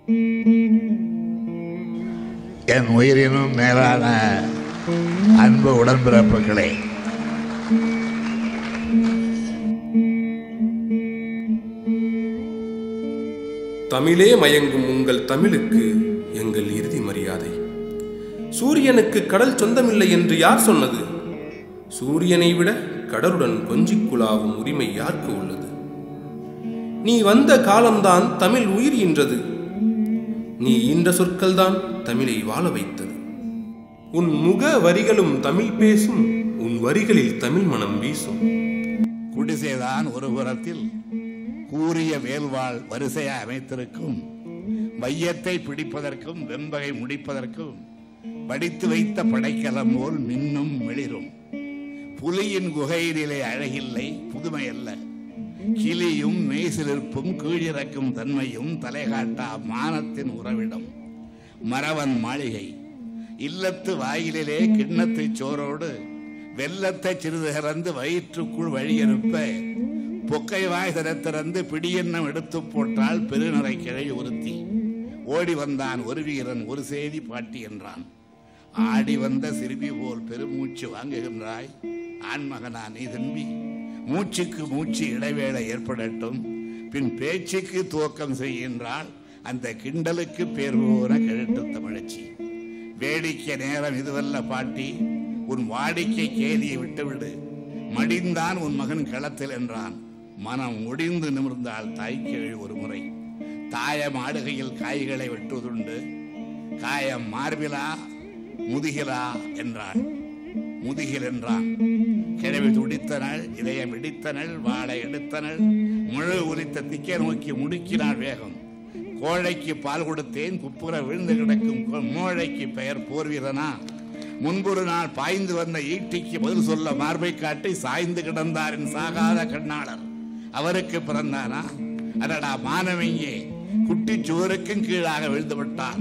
என் உயிரினும் மேலான அன்பு உடன்பிறப்புகளே தமிழே மயங்கும் உங்கள் தமிழுக்கு எங்கள் இறுதி மரியாதை சூரியனுக்கு கடல் சொந்தமில்லை என்று யார் சொன்னது சூரியனை விட கடலுடன் கொஞ்சிக் குழாவும் உரிமை யாருக்கு உள்ளது நீ வந்த காலம்தான் தமிழ் உயிர் ஈன்றது நீ ஈன்ற சொற்கள்தான் தமிழை வாழ வைத்தது உன் முக வரிகளும் தமிழ் பேசும் உன் வரிகளில் தமிழ் மனம் வீசும் குடிசைதான் ஒரு புறத்தில் கூறிய வேல்வாள் வரிசையாக அமைத்திருக்கும் மையத்தை பிடிப்பதற்கும் வெம்பகை முடிப்பதற்கும் படித்து வைத்த படைக்கலம் போல் மின்னும் மிளிரும் புலியின் குகையினிலே அழகில்லை புதுமை அல்ல கிளியும் மெய்சிலிருப்பும் கீழிறக்கும் தன்மையும் தலைகாட்டா மானத்தின் உறவிடம் மறவன் மாளிகை இல்லத்து வாயிலிலே கிண்ணத்தைச் சோரோடு வெள்ளத்தை சிறிது கறந்து வயிற்றுக்குள் வழியனுப்ப பொக்கை வாய் திறந்து பிடியெண்ணம் எடுத்து போட்டால் பெருநிறை கிழை ஒருத்தி ஓடி வந்தான் ஒரு வீரன் ஒரு செய்தி பாட்டி என்றான் ஆடி வந்த சிறுமி போல் பெருமூச்சு வாங்குகின்றாய் ஆண்மகனா நீ தம்பி மூச்சுக்கு மூச்சு இடைவேளை ஏற்படட்டும் பின் பேச்சுக்கு துவக்கம் செய்கின்றாள் அந்த கிண்டலுக்கு பேர் போன கிழட்டு தமிழச்சி வேடிக்கை நேரம் இதுவல்ல பாட்டி உன் வாடிக்கை கேலியை விட்டுவிடு மடிந்தான் உன் மகன் களத்தில் என்றான் மனம் ஒடிந்து நிமிர்ந்தாள் தாய்க்கேழி ஒரு முறை தாயம் ஆடுகையில் காய்களை வெட்டுவதுண்டு காயம் மார்பிலா முதுகிலா என்றாள் முதுகில் என்றான் கிழவி துடித்தனள் இதயம் இடித்தனள் வாழை எடுத்தனள் முழு உரித்த திக்கை நோக்கி முடுக்கினாள் வேகம் கோழைக்கு பால் கொடுத்தேன் குப்புற விழுந்து கிடக்கும் கொ- மோழைக்கு பெயர் போர்வீரனா முன்பொரு நாள் பாய்ந்து வந்த ஈட்டிக்கு பதில் சொல்ல மார்பை காட்டி சாய்ந்து கிடந்தாரின் சாகாத கண்ணாளர் அவருக்கு பிறந்தானா அடடா மானவங்கே குட்டிச் சுவருக்கும் கீழாக விழுந்து விட்டான்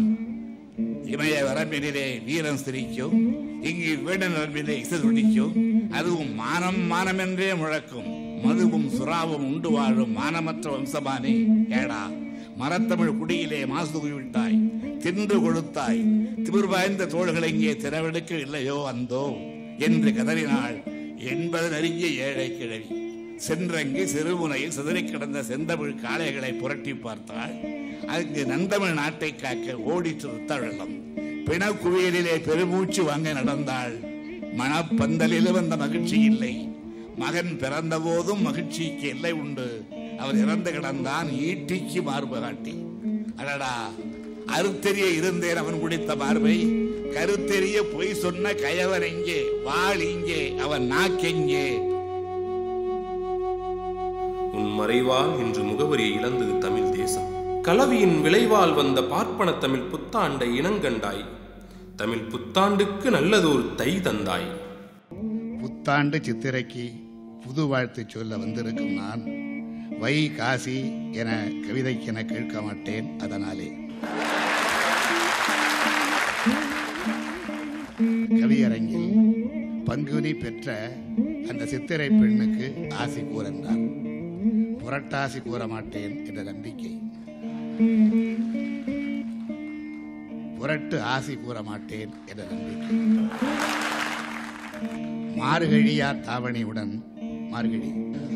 இமய வரம்பினிலே வீரம் சிரிக்கும் இங்கு வீட நரம்பிலே இசை துடிக்கும் அதுவும் மானம் மானம் என்றே முழக்கும் மதுவும் சுறாவும் உண்டு வாழும் மானமற்ற வம்சமானே ஏடா மரத்தமிழ் குடியிலே மாசு விட்டாய் தின்று கொழுத்தாய் திமிர் வாய்ந்த தோள்கள் இங்கே திறவெடுக்க இல்லையோ அந்தோ என்று கதறினாள் என்பது நெருங்கிய ஏழை கிழவி சென்றங்கு சிறுமுனையில் சிதறிக் கிடந்த செந்தமிழ் காளைகளை புரட்டி பார்த்தாள் அங்கு நந்தமிழ் நாட்டை காக்க ஓடிற்று ரத்த வெள்ளம் பிணக்குவியலிலே பெருமூச்சு வாங்க நடந்தாள் மணப்பந்தலில் வந்த மகிழ்ச்சி இல்லை மகன் பிறந்த போதும் மகிழ்ச்சிக்கு எல்லை உண்டு அவர் இறந்து கிடந்தான் ஈட்டிக்கு மார்பு காட்டி அடடா அறுத்தெரிய இருந்தேன் அவன் குடித்த மார்பை கருத்தெரிய பொய் சொன்ன கயவன் எங்கே வாள் இங்கே அவன் நாக்கெங்கே உன் மறைவால் இன்று முகவரியை இழந்தது தமிழ் தேசம் கலவியின் விளைவால் வந்த பார்ப்பன தமிழ் புத்தாண்டை இனங்கண்டாய் தமிழ் புத்தாண்டுக்கு நல்லதொரு தை தந்தாய் புத்தாண்டு சித்திரைக்கு புது வாழ்த்து சொல்ல வந்திருக்கும் நான் வை காசி என கவிதைக்கென கேட்க மாட்டேன் அதனாலே கவியரங்கில் பங்குனி பெற்ற அந்த சித்திரை பெண்ணுக்கு ஆசி கூறென்றார் புரட்டாசி கூற மாட்டேன் என்ற நம்பிக்கை புரட்டு ஆசி கூற மாட்டேன் என்ற நம்பிக்கை மார்கழியா தாவணியுடன் மார்கழி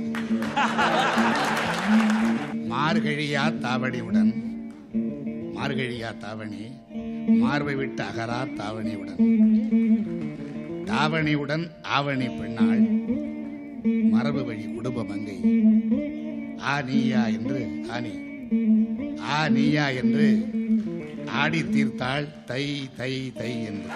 மார்கழியா தாவணியுடன் மார்கழியா தாவணி மார்பை விட்டு அகரா தாவணியுடன் தாவணியுடன் ஆவணி பெண்ணாள் மரபு வழி குடும்ப மங்கை ஆ நீயா என்று ஆனி ஆ நீயா என்று ஆடி தீர்த்தாள் தை தை தை என்று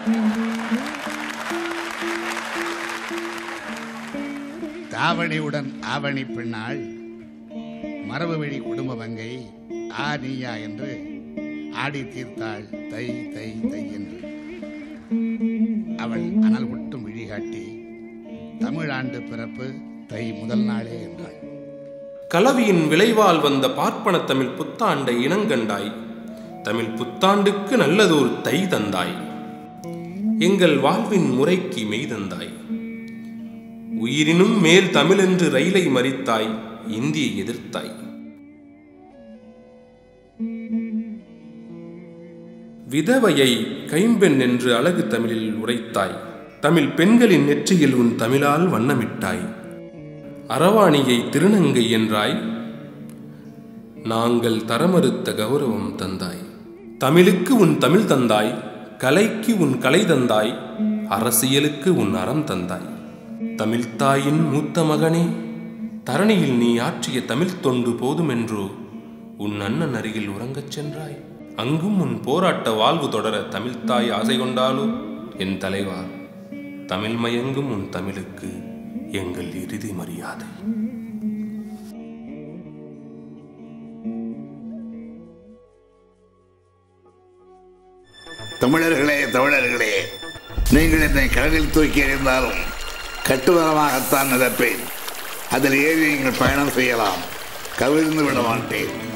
தாவணியுடன் ஆவணி பெண்ணாள் மரபு வழி குடும்ப மங்கை ஆ நீயா என்று ஆடி தீர்த்தாள் தை தை தை என்று அவள் அனல் மட்டும் விழிகாட்டி தமிழாண்டு பிறப்பு தை முதல் நாளே என்றாள் கலவியின் விளைவால் வந்த பார்ப்பன தமிழ் புத்தாண்டை இனங்கண்டாய் தமிழ் புத்தாண்டுக்கு நல்லதொரு தை தந்தாய் எங்கள் வாழ்வின் முறைக்கு மெய் தந்தாய் உயிரினும் மேல் தமிழென்று ரயிலை மறித்தாய் இந்தியை எதிர்த்தாய் விதவையை கைம்பெண் என்று அழகு தமிழில் உரைத்தாய் தமிழ் பெண்களின் நெற்றியில் உன் தமிழால் வண்ணமிட்டாய் அரவாணியை திருநங்கை என்றாய் நாங்கள் தரமறுத்த கௌரவம் தந்தாய் தமிழுக்கு உன் தமிழ் தந்தாய் கலைக்கு உன் கலை தந்தாய் அரசியலுக்கு உன் அறம் தந்தாய் தமிழ்த்தாயின் மூத்த மகனே தரணியில் நீ ஆற்றிய தமிழ் தொண்டு போதுமென்றோ உன் அண்ணன் அருகில் உறங்கச் சென்றாய் அங்கும் உன் போராட்ட வாழ்வு தொடர தமிழ்த்தாய் ஆசை கொண்டாலோ என் தலைவா தமிழ் மயங்கும் உன் தமிழுக்கு எங்கள் இறுதி மரியாதை தமிழர்களே தமிழர்களே நீங்கள் என்னை கடலில் தூக்கி எறிந்தாலும் கட்டுமரமாகத்தான் மிதப்பேன் அதில் ஏறி நீங்கள் பயணம் செய்யலாம் கவிழ்ந்து விட மாட்டேன்